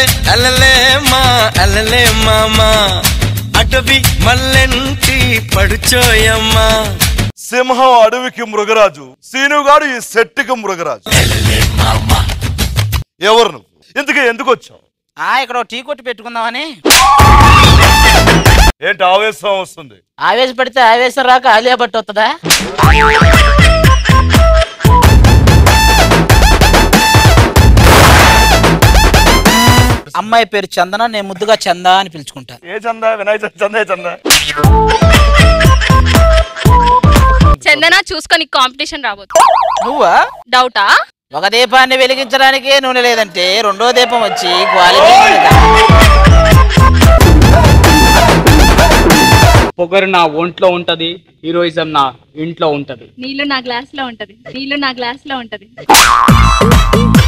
అలలే మా అలలే మామా అటవి మల్లెంటి పడుచోయమ్మా సింహం అడవికి మృగరాజు సీనుగాడు ఈ సెట్టికి మృగరాజు ఎవరు నువ్వు ఇందుకే ఎందుకు వచ్చావు ఆ ఇక్కడ ఓ టీ కొట్టి పెట్టుకుందామని ఏంటి ఆవేశం వస్తుంది ఆవేశపడితే ఆవేశం రాక ఆలియా భట్ వస్తుందా అమ్మాయి పేరు చందన నేను ముద్దుగా చందా అని పిలుచుకుంటా ఏ చందా వినాయక చవితి చందా ఏ చందా చందన చూసుకొని కాంపిటీషన్ రాబోతు నువ్వా డౌటా ఒక దీపాన్ని వెలిగించడానికే నూనె లేదంటే రెండో దీపం వచ్చి క్వాలిటీ పొగరు నా ఒంట్లో ఉంటది హీరోయిజం నా ఇంట్లో ఉంటది నీళ్ళు నా గ్లాస్ లో ఉంటది నీళ్ళు నా గ్లాస్ లో ఉంటది